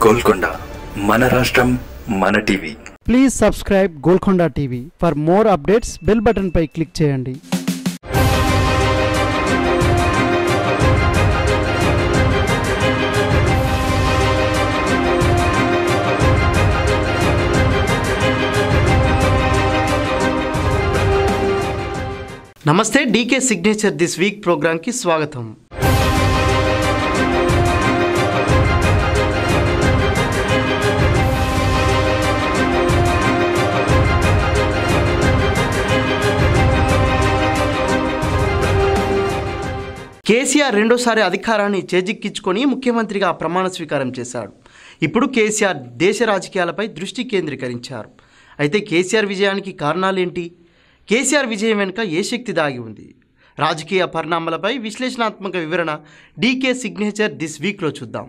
గోల్కొండ మన రాష్ట్రం మన TV please subscribe Golconda TV for more updates bell button పై క్లిక్ చేయండి నమస్తే డీకే సిగ్నేచర్ దిస్ వీక్ ప్రోగ్రాంకి స్వాగతం కేసీఆర్ రెండోసారి అధికారాన్ని చేజిక్కించుకొని ముఖ్యమంత్రిగా ప్రమాణ స్వీకారం చేశాడు ఇప్పుడు కేసీఆర్ దేశ రాజకీయాలపై దృష్టి కేంద్రీకరించారు అయితే కేసీఆర్ విజయానికి కారణాలేంటి కేసీఆర్ విజయం వెనుక ఏ శక్తి దాగి ఉంది రాజకీయ పరిణామాలపై విశ్లేషణాత్మక వివరణ డీకే సిగ్నేచర్ దిస్ వీక్లో చూద్దాం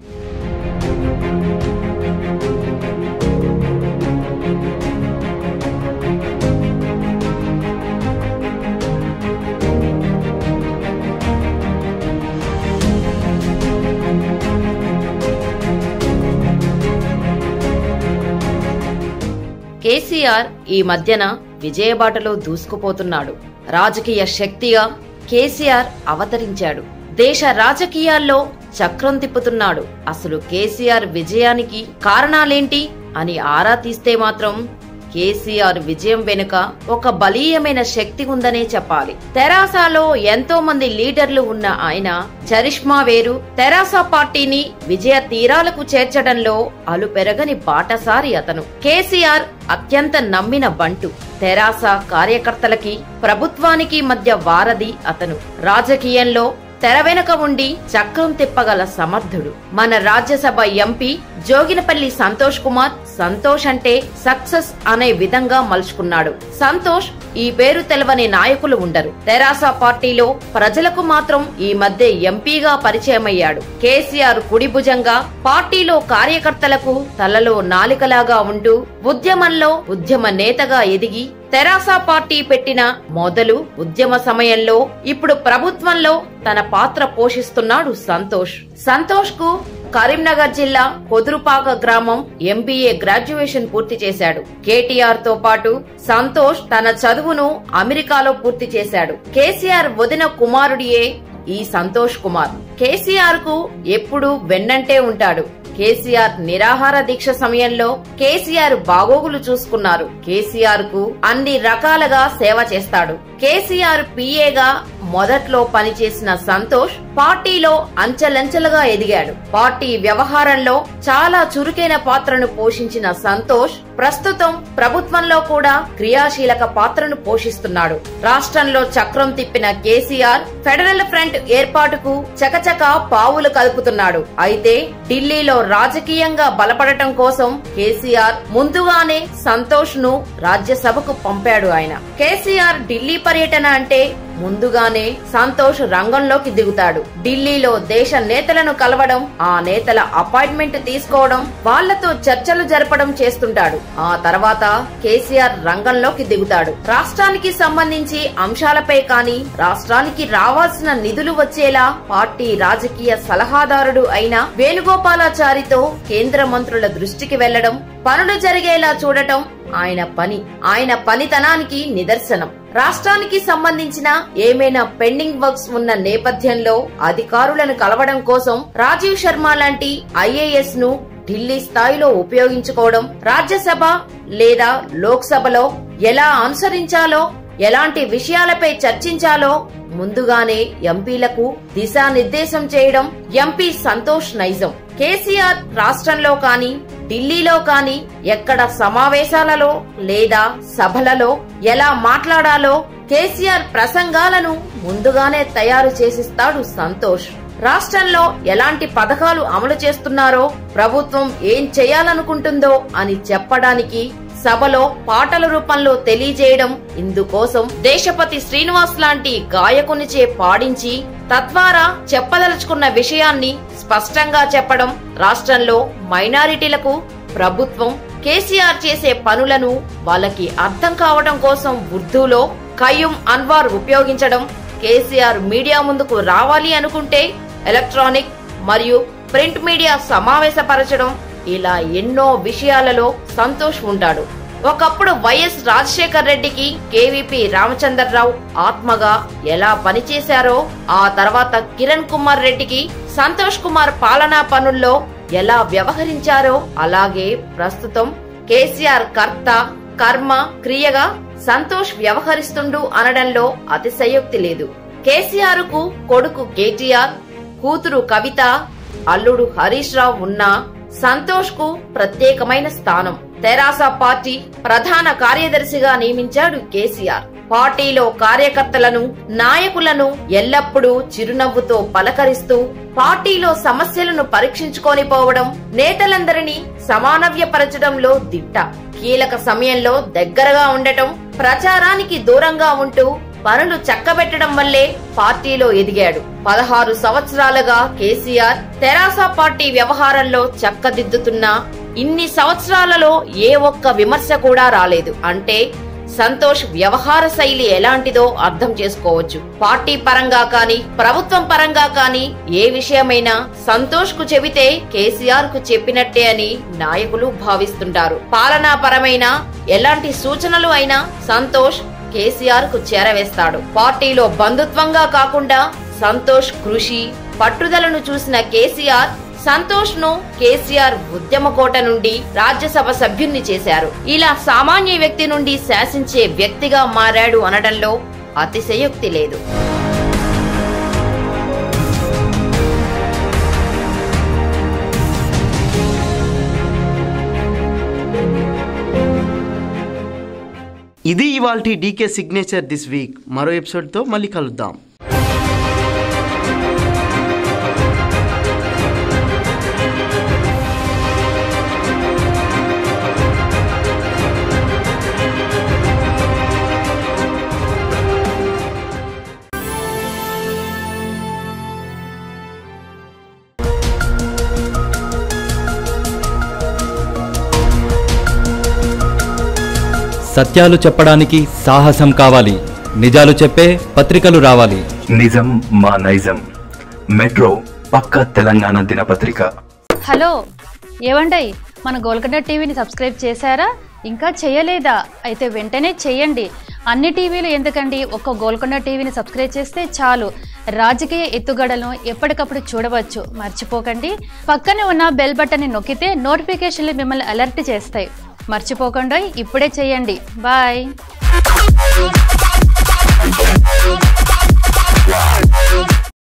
కేసీఆర్ ఈ మధ్యన విజయబాటలో దూసుకుపోతున్నాడు రాజకీయ శక్తిగా కేసీఆర్ అవతరించాడు దేశ రాజకీయాల్లో చక్రం తిప్పుతున్నాడు అసలు కేసీఆర్ విజయానికి కారణాలేంటి అని ఆరా తీస్తే మాత్రం కేసీఆర్ విజయం వెనుక ఒక బలీయమైన శక్తి ఉందనే చెప్పాలి తెరాసాలో ఎంతో మంది లీడర్లు ఉన్న ఆయన చరిష్మా వేరు తెరాస పార్టీని విజయ తీరాలకు చేర్చడంలో అలుపెరగని బాటసారి అతను కేసీఆర్ అత్యంత నమ్మిన బంటు తెరాస కార్యకర్తలకి ప్రభుత్వానికి మధ్య వారధి అతను రాజకీయంలో తెర వెనుక ఉండి చక్రం తిప్పగల సమర్థుడు మన రాజ్యసభ ఎంపీ జోగినపల్లి సంతోష్ కుమార్ సంతోష్ అంటే సక్సెస్ అనే విధంగా మలుచుకున్నాడు సంతోష్ ఈ పేరు తెలవని నాయకులు ఉండరు తెరాస పార్టీలో ప్రజలకు మాత్రం ఈ మధ్య ఎంపీగా పరిచయమయ్యాడు కేసీఆర్ కుడి భుజంగా పార్టీలో కార్యకర్తలకు తలలో నాలికలాగా ఉంటూ ఉద్యమంలో ఉద్యమ నేతగా ఎదిగి తెరాస పార్టీ పెట్టిన మొదలు ఉద్యమ సమయంలో ఇప్పుడు ప్రభుత్వంలో తన పాత్ర పోషిస్తున్నాడు సంతోష్ సంతోష్ కు కరీంనగర్ జిల్లా కొదురుపాక గ్రామం ఎంబీఏ గ్రాడ్యుయేషన్ పూర్తి చేశాడు కేటీఆర్ తో పాటు సంతోష్ తన చదువును అమెరికాలో పూర్తి చేశాడు కేసీఆర్ వదిన కుమారుడియే ఈ సంతోష్ కుమార్ కేసీఆర్ కు ఎప్పుడు వెన్నంటే ఉంటాడు కేసీఆర్ నిరాహార దీక్ష సమయంలో కేసీఆర్ బాగోగులు చూసుకున్నారు కేసీఆర్ కు అన్ని రకాలుగా సేవ చేస్తాడు కేసీఆర్ పిఏగా మొదట్లో పనిచేసిన సంతోష్ పార్టీలో అంచెలంచెలుగా ఎదిగాడు పార్టీ వ్యవహారంలో చాలా చురుకైన పాత్రను పోషించిన సంతోష్ ప్రస్తుతం ప్రభుత్వంలో కూడా క్రియాశీలక పాత్రను పోషిస్తున్నాడు రాష్ట్రంలో చక్రం తిప్పిన కేసీఆర్ ఫెడరల్ ఫ్రంట్ ఏర్పాటుకు చకచక పావులు కలుపుతున్నాడు అయితే ఢిల్లీలో రాజకీయంగా బలపడటం కోసం కేసీఆర్ ముందుగానే సంతోష్ ను రాజ్యసభకు పంపాడు ఆయన కేసీఆర్ ఢిల్లీ పర్యటన అంటే ముందుగానే సంతోష్ రంగంలోకి దిగుతాడు ఢిల్లీలో దేశ నేతలను కలవడం ఆ నేతల అపాయింట్మెంట్ తీసుకోవడం వాళ్లతో చర్చలు జరపడం చేస్తుంటాడు ఆ తర్వాత కేసీఆర్ రంగంలోకి దిగుతాడు రాష్ట్రానికి సంబంధించి అంశాలపై కానీ రాష్ట్రానికి రావాల్సిన నిధులు వచ్చేలా పార్టీ రాజకీయ సలహాదారుడు అయిన వేణుగోపాలాచారితో కేంద్ర మంత్రుల దృష్టికి వెళ్లడం పనులు జరిగేలా చూడటం ఆయన పని ఆయన పనితనానికి నిదర్శనం రాష్ట్రానికి సంబంధించిన ఏమైనా పెండింగ్ వర్క్స్ ఉన్న నేపథ్యంలో అధికారులను కలవడం కోసం రాజీవ్ శర్మ లాంటి ఐఏఎస్ ను ఢిల్లీ స్థాయిలో ఉపయోగించుకోవడం రాజ్యసభ లేదా లోక్సభలో ఎలా అనుసరించాలో ఎలాంటి విషయాలపై చర్చించాలో ముందుగానే ఎంపీలకు దిశానిర్దేశం చేయడం ఎంపీ సంతోష్ నైజం కేసీఆర్ రాష్ట్రంలో కానీ ఢిల్లీలో కానీ ఎక్కడ సమావేశాలలో లేదా సభలలో ఎలా మాట్లాడాలో కేసీఆర్ ప్రసంగాలను ముందుగానే తయారు చేసిస్తాడు సంతోష్ రాష్ట్రంలో ఎలాంటి పథకాలు అమలు చేస్తున్నారో ప్రభుత్వం ఏం చేయాలనుకుంటుందో అని చెప్పడానికి సభలో పాటల రూపంలో తెలియజేయడం ఇందుకోసం దేశపతి శ్రీనివాస్ లాంటి గాయకునిచే పాడించి తద్వారా చెప్పదలుచుకున్న విషయాన్ని స్పష్టంగా చెప్పడం రాష్ట్రంలో మైనారిటీలకు ప్రభుత్వం కేసీఆర్ చేసే పనులను వాళ్ళకి అర్థం కావడం కోసం ఉర్దూలో కయ్యూమ్ అన్వార్ ఉపయోగించడం కేసీఆర్ మీడియా ముందుకు రావాలి అనుకుంటే ఎలక్ట్రానిక్ మరియు ప్రింట్ మీడియా సమావేశపరచడం ఇలా ఎన్నో విషయాలలో సంతోష్ ఉంటాడు ఒకప్పుడు వైఎస్ రాజశేఖర్ రెడ్డికి కేవీపీ రామచంద్రరావు ఆత్మగా ఎలా పనిచేశారో ఆ తర్వాత కిరణ్ కుమార్ రెడ్డికి సంతోష్ కుమార్ పాలనా పనుల్లో ఎలా వ్యవహరించారో అలాగే ప్రస్తుతం కేసీఆర్ కర్త కర్మ క్రియగా సంతోష్ వ్యవహరిస్తుండు అనడంలో అతిశయోక్తి లేదు కేసీఆర్ కు కొడుకు కేటీఆర్ కూతురు కవిత అల్లుడు హరీష్ రావు ఉన్నా సంతోష్ కు ప్రత్యేకమైన స్థానం తెరాస పార్టీ ప్రధాన కార్యదర్శిగా నియమించాడు కేసీఆర్ పార్టీలో కార్యకర్తలను నాయకులను ఎల్లప్పుడూ చిరునవ్వుతో పలకరిస్తూ పార్టీలో సమస్యలను పరీక్షించుకొని పోవడం నేతలందరినీ సమానవ్యపరచడంలో దిట్ట కీలక సమయంలో దగ్గరగా ఉండటం ప్రచారానికి దూరంగా ఉంటూ పనులు చక్కబెట్టడం వల్లే పార్టీలో ఎదిగాడు పదహారు సంవత్సరాలుగా కేసీఆర్ తెరాస పార్టీ వ్యవహారంలో చక్కదిద్దుతున్నా ఇన్ని సంవత్సరాలలో ఏ ఒక్క విమర్శ కూడా రాలేదు అంటే సంతోష్ వ్యవహార శైలి ఎలాంటిదో అర్థం చేసుకోవచ్చు పార్టీ పరంగా కానీ ప్రభుత్వం పరంగా కానీ ఏ విషయమైనా సంతోష్ కు చెబితే కేసీఆర్ కు చెప్పినట్టే అని నాయకులు భావిస్తుంటారు పాలనా పరమైన ఎలాంటి సూచనలు అయినా సంతోష్ కేసీఆర్ కు చేరవేస్తాడు పార్టీలో బంధుత్వంగా కాకుండా సంతోష్ కృషి పట్టుదలను చూసిన కేసీఆర్ సంతోష్ ను కేసీఆర్ ఉద్యమకోట నుండి రాజ్యసభ సభ్యుణ్ణి చేశారు ఇలా సామాన్య వ్యక్తి నుండి శాసించే వ్యక్తిగా మారాడు అనడంలో అతిశయోక్తి లేదు ఇది ఇవాల్టి డీకే సిగ్నేచర్ దిస్ వీక్ మరో ఎపిసోడ్తో మళ్ళీ కలుద్దాం సత్యాలు చెప్పడానికి సాహసం కావాలి నిజాలు చెప్పే పత్రికలు రావాలి నిజం మా నైజం మెట్రో పక్క తెలంగాణ దినపత్రిక హలో ఏవండయ్ మన గోల్కొండ టీవీని సబ్స్క్రైబ్ చేశారా ఇంకా చేయలేదా అయితే వెంటనే చేయండి అన్ని టీవీలు ఎందుకండి ఒక్క గోల్కొండ టీవీని సబ్స్క్రైబ్ చేస్తే చాలు రాజకీయ ఎత్తుగడలను ఎప్పటికప్పుడు చూడవచ్చు మర్చిపోకండి పక్కనే ఉన్న బెల్ బటన్ని నొక్కితే నోటిఫికేషన్లు మిమ్మల్ని అలర్ట్ చేస్తాయి మర్చిపోకుండా ఇప్పుడే చేయండి బాయ్